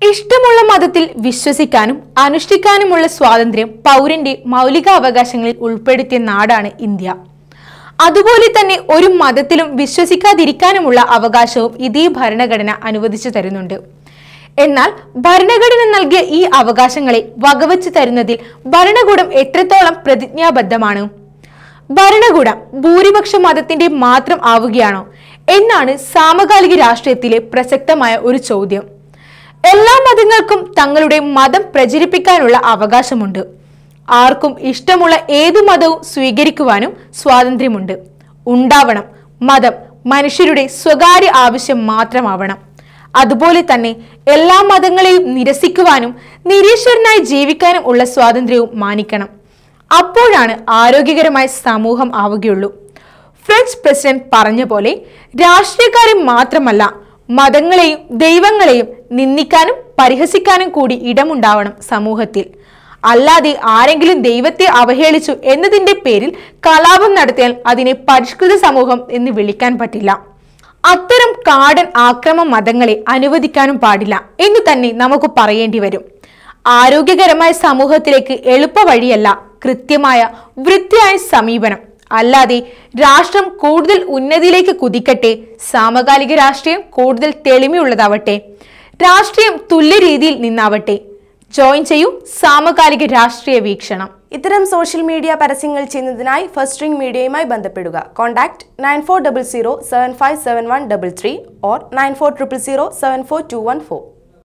ഇഷ്ടമുള്ള മതത്തിൽ വിശ്വസിക്കാനും അനുഷ്ഠിക്കാനുമുള്ള സ്വാതന്ത്ര്യം പൗരന്റെ മൗലികാവകാശങ്ങളിൽ ഉൾപ്പെടുത്തിയ നാടാണ് ഇന്ത്യ അതുപോലെ തന്നെ ഒരു മതത്തിലും വിശ്വസിക്കാതിരിക്കാനുമുള്ള അവകാശവും ഇതേ ഭരണഘടന അനുവദിച്ചു തരുന്നുണ്ട് എന്നാൽ ഭരണഘടന നൽകിയ ഈ അവകാശങ്ങളെ വകവച്ചു തരുന്നതിൽ ഭരണകൂടം എത്രത്തോളം പ്രതിജ്ഞാബദ്ധമാണ് ഭരണകൂടം ഭൂരിപക്ഷ മതത്തിന്റെ മാത്രം ആവുകയാണോ എന്നാണ് സാമകാലിക രാഷ്ട്രീയത്തിലെ പ്രസക്തമായ ഒരു ചോദ്യം എല്ലാ മതങ്ങൾക്കും തങ്ങളുടെ മതം പ്രചരിപ്പിക്കാനുള്ള അവകാശമുണ്ട് ആർക്കും ഇഷ്ടമുള്ള ഏതു മതവും സ്വീകരിക്കുവാനും സ്വാതന്ത്ര്യമുണ്ട് ഉണ്ടാവണം മതം മനുഷ്യരുടെ സ്വകാര്യ ആവശ്യം മാത്രമാവണം അതുപോലെ തന്നെ എല്ലാ മതങ്ങളെയും നിരസിക്കുവാനും നിരീശ്വരനായി ജീവിക്കാനും ഉള്ള സ്വാതന്ത്ര്യവും മാനിക്കണം അപ്പോഴാണ് ആരോഗ്യകരമായ സമൂഹം ആവുകയുള്ളൂ ഫ്രഞ്ച് പ്രസിഡന്റ് പറഞ്ഞ പോലെ രാഷ്ട്രീയക്കാരെ മാത്രമല്ല മതങ്ങളെയും ദൈവങ്ങളെയും നിന്ദിക്കാനും പരിഹസിക്കാനും കൂടി ഇടമുണ്ടാവണം സമൂഹത്തിൽ അല്ലാതെ ആരെങ്കിലും ദൈവത്തെ അവഹേളിച്ചു എന്നതിന്റെ പേരിൽ കലാപം നടത്തിയാൽ അതിനെ പരിഷ്കൃത സമൂഹം എന്ന് വിളിക്കാൻ പറ്റില്ല അത്തരം കാടൻ ആക്രമ മതങ്ങളെ അനുവദിക്കാനും പാടില്ല എന്ന് തന്നെ നമുക്ക് പറയേണ്ടി വരും ആരോഗ്യകരമായ സമൂഹത്തിലേക്ക് എളുപ്പ വഴിയല്ല കൃത്യമായ വൃത്തിയായ സമീപനം അല്ലാതെ രാഷ്ട്രം കൂടുതൽ ഉന്നതിയിലേക്ക് കുതിക്കട്ടെ സാമകാലിക രാഷ്ട്രീയം കൂടുതൽ തെളിമയുള്ളതാവട്ടെ രാഷ്ട്രീയം തുല്യ രീതിയിൽ നിന്നാവട്ടെ ജോയിൻ ചെയ്യൂ സാമകാലിക രാഷ്ട്രീയ വീക്ഷണം ഇത്തരം സോഷ്യൽ മീഡിയ പരസ്യങ്ങൾ ചെയ്യുന്നതിനായി ഫസ്റ്റ് റിംഗ് മീഡിയയുമായി ബന്ധപ്പെടുക contact nine four double zero seven five seven one double three or nine four triple zero seven four two one four